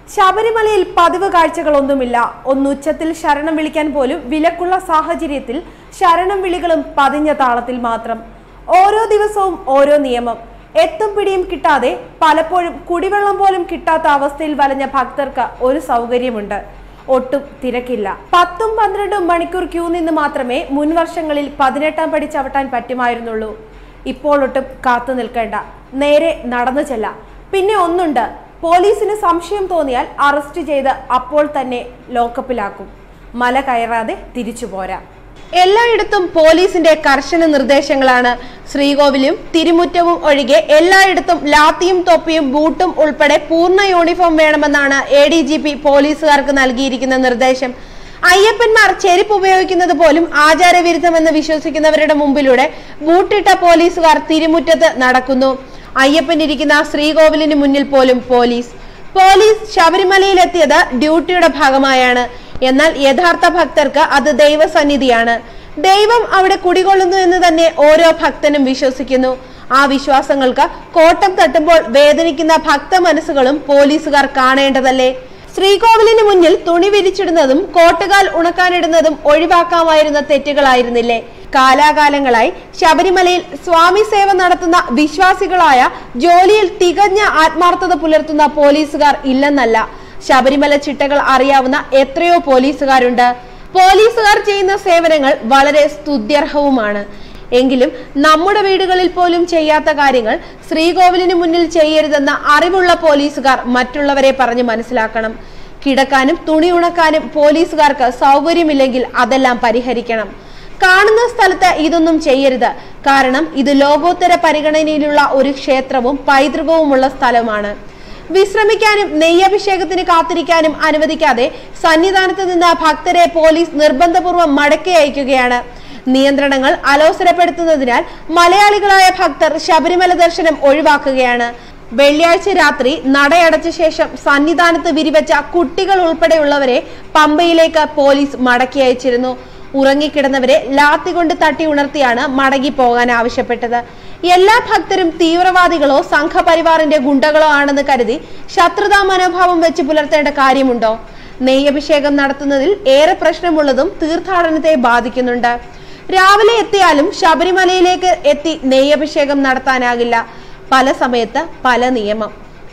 ശബരിമലയിൽ പതിവ് കാഴ്ചകളൊന്നുമില്ല ഒന്നുച്ചത്തിൽ ശരണം വിളിക്കാൻ പോലും വിലക്കുള്ള സാഹചര്യത്തിൽ ശരണം വിളികളും പതിഞ്ഞ താളത്തിൽ മാത്രം ഓരോ ദിവസവും ഓരോ നിയമം എത്തും പിടിയും കിട്ടാതെ പലപ്പോഴും കുടിവെള്ളം പോലും കിട്ടാത്ത അവസ്ഥയിൽ വലഞ്ഞ ഭക്തർക്ക് ഒരു സൗകര്യമുണ്ട് ഒട്ടും തിരക്കില്ല പത്തും പന്ത്രണ്ടും മണിക്കൂർ ക്യൂ നിന്ന് മാത്രമേ മുൻ വർഷങ്ങളിൽ പതിനെട്ടാം പടി ചവിട്ടാൻ പറ്റുമായിരുന്നുള്ളൂ ഇപ്പോൾ ഒട്ടും കാത്തു നിൽക്കേണ്ട നേരെ നടന്നു ചെല്ലാം പിന്നെ ഒന്നുണ്ട് പോലീസിന് സംശയം തോന്നിയാൽ അറസ്റ്റ് ചെയ്ത് അപ്പോൾ തന്നെ ലോക്കപ്പിലാക്കും മല കയറാതെ തിരിച്ചു പോരാ എല്ലായിടത്തും പോലീസിന്റെ കർശന നിർദ്ദേശങ്ങളാണ് ശ്രീകോവിലും തിരുമുറ്റവും ഒഴികെ എല്ലായിടത്തും ലാത്തിയും തൊപ്പിയും ബൂട്ടും ഉൾപ്പെടെ പൂർണ്ണ യൂണിഫോം വേണമെന്നാണ് എ ഡി ജി പി പോലീസുകാർക്ക് നൽകിയിരിക്കുന്ന നിർദ്ദേശം അയ്യപ്പന്മാർ ചെരുപ്പ് ഉപയോഗിക്കുന്നത് പോലും ആചാരവിരുദ്ധമെന്ന് വിശ്വസിക്കുന്നവരുടെ മുമ്പിലൂടെ ബൂട്ടിട്ട പോലീസുകാർ തിരുമുറ്റത്ത് നടക്കുന്നു അയ്യപ്പൻ ഇരിക്കുന്ന ശ്രീകോവിലിന് മുന്നിൽ പോലും പോലീസ് പോലീസ് ശബരിമലയിലെത്തിയത് ഡ്യൂട്ടിയുടെ ഭാഗമായാണ് എന്നാൽ യഥാർത്ഥ ഭക്തർക്ക് അത് ദൈവസന്നിധിയാണ് ദൈവം അവിടെ കുടികൊള്ളുന്നു എന്ന് തന്നെ ഓരോ ഭക്തനും വിശ്വസിക്കുന്നു ആ വിശ്വാസങ്ങൾക്ക് കോട്ടം തട്ടുമ്പോൾ വേദനിക്കുന്ന ഭക്ത മനസ്സുകളും പോലീസുകാർ കാണേണ്ടതല്ലേ ശ്രീകോവിലിന് മുന്നിൽ തുണി വിരിച്ചിടുന്നതും കോട്ടുകാൽ ഉണക്കാനിടുന്നതും ഒഴിവാക്കാമായിരുന്ന തെറ്റുകളായിരുന്നില്ലേ കാലാകാലങ്ങളായി ശബരിമലയിൽ സ്വാമി സേവ നടത്തുന്ന വിശ്വാസികളായ ജോലിയിൽ തികഞ്ഞ ആത്മാർത്ഥത പുലർത്തുന്ന പോലീസുകാർ ഇല്ലെന്നല്ല ശബരിമല ചിട്ടകൾ അറിയാവുന്ന എത്രയോ പോലീസുകാരുണ്ട് പോലീസുകാർ ചെയ്യുന്ന സേവനങ്ങൾ വളരെ സ്തുത്യർഹവുമാണ് എങ്കിലും നമ്മുടെ വീടുകളിൽ പോലും ചെയ്യാത്ത കാര്യങ്ങൾ ശ്രീകോവിലിന് മുന്നിൽ ചെയ്യരുതെന്ന അറിവുള്ള പോലീസുകാർ മറ്റുള്ളവരെ പറഞ്ഞു മനസ്സിലാക്കണം കിടക്കാനും തുണി ഉണക്കാനും പോലീസുകാർക്ക് സൗകര്യമില്ലെങ്കിൽ അതെല്ലാം പരിഹരിക്കണം കാണുന്ന സ്ഥലത്ത് ഇതൊന്നും ചെയ്യരുത് കാരണം ഇത് ലോകോത്തര പരിഗണനയിലുള്ള ഒരു ക്ഷേത്രവും പൈതൃകവുമുള്ള സ്ഥലമാണ് വിശ്രമിക്കാനും നെയ്യഭിഷേകത്തിന് കാത്തിരിക്കാനും അനുവദിക്കാതെ സന്നിധാനത്ത് നിന്ന് ഭക്തരെ പോലീസ് നിർബന്ധപൂർവ്വം മടക്കി അയക്കുകയാണ് നിയന്ത്രണങ്ങൾ അലോസരപ്പെടുത്തുന്നതിനാൽ മലയാളികളായ ഭക്തർ ശബരിമല ദർശനം ഒഴിവാക്കുകയാണ് വെള്ളിയാഴ്ച രാത്രി നടയടച്ച ശേഷം സന്നിധാനത്ത് വിരിവെച്ച കുട്ടികൾ ഉൾപ്പെടെയുള്ളവരെ പമ്പയിലേക്ക് പോലീസ് മടക്കി അയച്ചിരുന്നു ഉറങ്ങിക്കിടന്നവരെ ലാത്തി കൊണ്ട് തട്ടി ഉണർത്തിയാണ് മടങ്ങി പോകാൻ ആവശ്യപ്പെട്ടത് എല്ലാ ഭക്തരും തീവ്രവാദികളോ സംഘപരിവാറിന്റെ ഗുണ്ടകളോ ആണെന്ന് കരുതി ശത്രുതാ മനോഭാവം വെച്ച് പുലർത്തേണ്ട കാര്യമുണ്ടോ നെയ്യഭിഷേകം നടത്തുന്നതിൽ ഏറെ പ്രശ്നമുള്ളതും തീർത്ഥാടനത്തെ ബാധിക്കുന്നുണ്ട് രാവിലെ എത്തിയാലും ശബരിമലയിലേക്ക് എത്തി നെയ്യഭിഷേകം നടത്താനാകില്ല പല സമയത്ത് പല നിയമം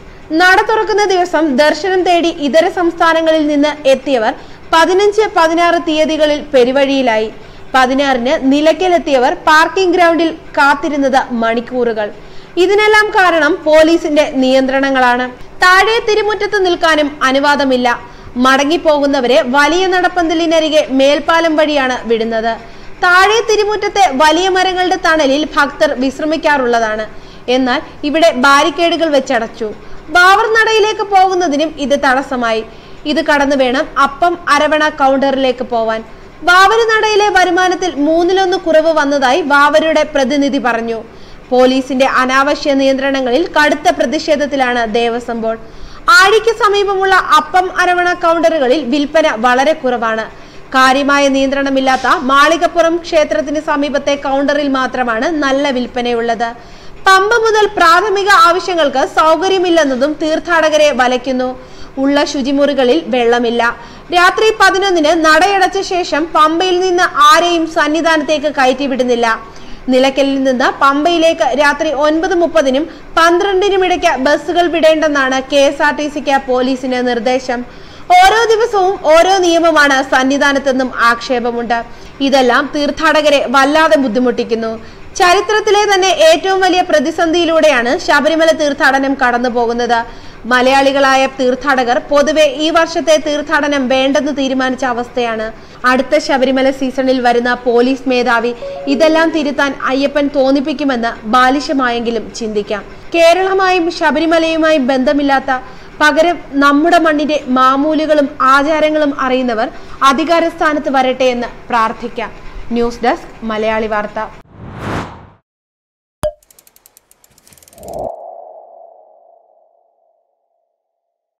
നട തുറക്കുന്ന ദിവസം ദർശനം തേടി ഇതര സംസ്ഥാനങ്ങളിൽ നിന്ന് എത്തിയവർ പതിനഞ്ച് പതിനാറ് തീയതികളിൽ പെരുവഴിയിലായി പതിനാറിന് നിലയ്ക്കലെത്തിയവർ പാർക്കിംഗ് ഗ്രൗണ്ടിൽ കാത്തിരുന്നത് മണിക്കൂറുകൾ ഇതിനെല്ലാം കാരണം പോലീസിന്റെ നിയന്ത്രണങ്ങളാണ് താഴെ തിരുമുറ്റത്ത് നിൽക്കാനും അനുവാദമില്ല മടങ്ങിപ്പോകുന്നവരെ വലിയ നടപ്പന്തലിനരികെ മേൽപ്പാലം വഴിയാണ് വിടുന്നത് താഴെ തിരുമുറ്റത്തെ വലിയ മരങ്ങളുടെ തണലിൽ ഭക്തർ വിശ്രമിക്കാറുള്ളതാണ് എന്നാൽ ഇവിടെ ബാരിക്കേഡുകൾ വെച്ചടച്ചു ബാവർ നടയിലേക്ക് പോകുന്നതിനും ഇത് തടസ്സമായി ഇത് കടന്നു വേണം അപ്പം അരവണ കൗണ്ടറിലേക്ക് പോവാൻ ബാവര് നടയിലെ വരുമാനത്തിൽ മൂന്നിലൊന്ന് കുറവ് വന്നതായി ബാവരുടെ പ്രതിനിധി പറഞ്ഞു പോലീസിന്റെ അനാവശ്യ നിയന്ത്രണങ്ങളിൽ കടുത്ത പ്രതിഷേധത്തിലാണ് ദേവസ്വം ബോർഡ് ആഴിക്ക് സമീപമുള്ള അപ്പം അരവണ കൗണ്ടറുകളിൽ വിൽപ്പന വളരെ കുറവാണ് കാര്യമായ നിയന്ത്രണമില്ലാത്ത മാളികപ്പുറം ക്ഷേത്രത്തിന് സമീപത്തെ കൗണ്ടറിൽ മാത്രമാണ് നല്ല വിൽപ്പനയുള്ളത് പമ്പ മുതൽ പ്രാഥമിക ആവശ്യങ്ങൾക്ക് സൗകര്യമില്ലെന്നതും തീർത്ഥാടകരെ വലയ്ക്കുന്നു ഉള്ള ശുചിമുറികളിൽ വെള്ളമില്ല രാത്രി പതിനൊന്നിന് നടയടച്ച ശേഷം പമ്പയിൽ നിന്ന് ആരെയും സന്നിധാനത്തേക്ക് കയറ്റിവിടുന്നില്ല നിലയ്ക്കലിൽ നിന്ന് പമ്പയിലേക്ക് രാത്രി ഒൻപത് മുപ്പതിനും പന്ത്രണ്ടിനും ഇടയ്ക്ക് ബസ്സുകൾ വിടേണ്ടെന്നാണ് കെ എസ് ആർ ടി സിക്ക് പോലീസിന് നിർദ്ദേശം ഓരോ ദിവസവും ഓരോ നിയമമാണ് സന്നിധാനത്തെന്നും ആക്ഷേപമുണ്ട് ഇതെല്ലാം തീർത്ഥാടകരെ വല്ലാതെ ബുദ്ധിമുട്ടിക്കുന്നു ചരിത്രത്തിലെ തന്നെ ഏറ്റവും വലിയ പ്രതിസന്ധിയിലൂടെയാണ് ശബരിമല തീർത്ഥാടനം കടന്നു പോകുന്നത് മലയാളികളായ തീർത്ഥാടകർ പൊതുവെ ഈ വർഷത്തെ തീർത്ഥാടനം വേണ്ടെന്ന് തീരുമാനിച്ച അവസ്ഥയാണ് അടുത്ത ശബരിമല സീസണിൽ വരുന്ന പോലീസ് മേധാവി ഇതെല്ലാം തിരുത്താൻ അയ്യപ്പൻ തോന്നിപ്പിക്കുമെന്ന് ബാലിശമായെങ്കിലും ചിന്തിക്കാം കേരളമായും ശബരിമലയുമായും ബന്ധമില്ലാത്ത പകരം നമ്മുടെ മണ്ണിന്റെ മാമൂലുകളും ആചാരങ്ങളും അറിയുന്നവർ അധികാരസ്ഥാനത്ത് വരട്ടെ എന്ന് പ്രാർത്ഥിക്കാം ന്യൂസ് ഡെസ്ക് മലയാളി വാർത്ത